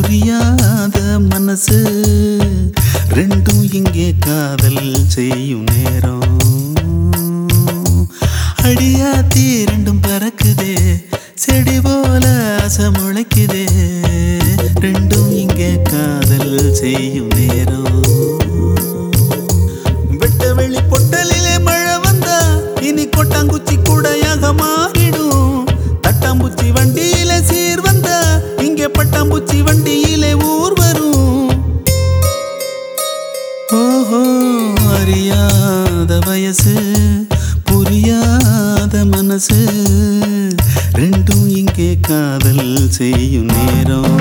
புரியாத மனசு ரெண்டும் இங்கே காதல் செய்யும் நேரம் அடியாத்தி ரெண்டும் பறக்குதே செடி போல ஆசை முளைக்குதே ரெண்டும் இங்கே காதல் செய்யும் நேரம் வெட்ட வெளி பொட்டலிலே மழை வந்தா இனி கொட்டாங்குச்சி கூடையாக மாறிடும் தட்டாம்பூச்சி வண்டியில சீர் வந்தா இங்கே பட்டாம்பூச்சி வண்டியிலே ஊர் வரும் ஓஹோ அறியாத வயசு புரியாத மனசு ரெண்டும் இங்கே காதல் செய்யும் நேரம்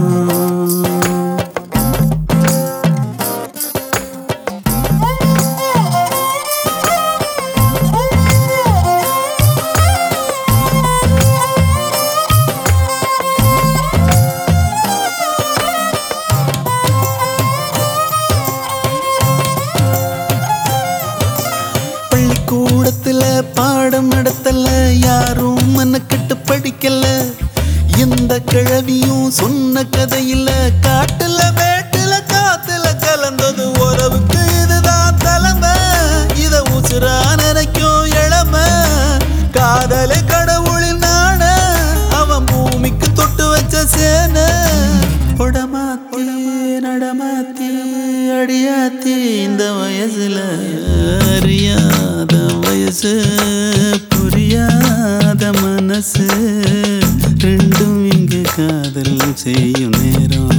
பள்ளிக்கூடத்துல பாடம் நடத்தல யாரும் மனக்கட்டு படிக்கல எந்த கிழவியும் சொன்ன கதையில காட்டுல மேட்டுல காத்துல கலந்தது உறவுக்கு இதுதான் தலைமை இத உசுரா நினைக்கும் இளமை காதலை கடவுளின் நாண அவன் பூமிக்கு தொட்டு வச்ச சேனை பொடமாத்தி நடமாத்தி அடியாத்தி இந்த வயசுல அறியாத வயசு புரியாத மனசு ரெண்டும் இங்கு காதல் செய்யும் நேரம்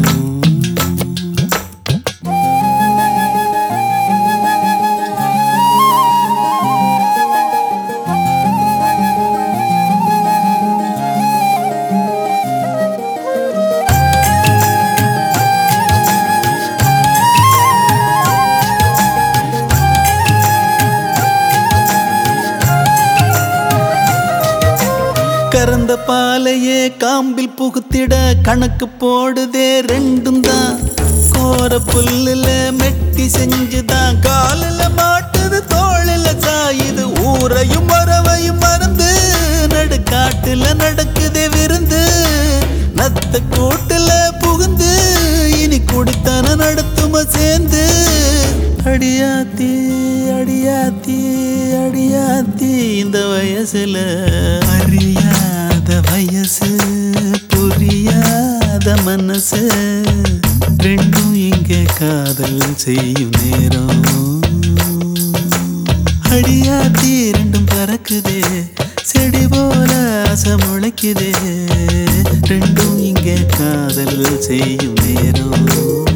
கறந்த பாலையே காம்பில் புகுத்திட கணக்கு போடுதே ரெண்டும் தான் கோர புல்லுல மெட்டி செஞ்சுதான் காலில் மாட்டுது தோளில் சாயுது ஊரையும் வரவையும் மறந்து நடுக்காட்டுல நடக்குதே விருந்து நத்த கூட்டுல புகுந்து இனி குடித்தன நடத்தும சேர்ந்து அடியாத்தி அடியாத்தி அடியாத்தி இந்த வயசுல அறியாத வயசு புரியாத மனசு ரெண்டும் இங்கே காதல் செய்யும் நேரம் அடியாத்தி ரெண்டும் பறக்குதே செடி போல ஆசை முளைக்குதே ரெண்டும் இங்கே காதல் செய்யும் நேரம்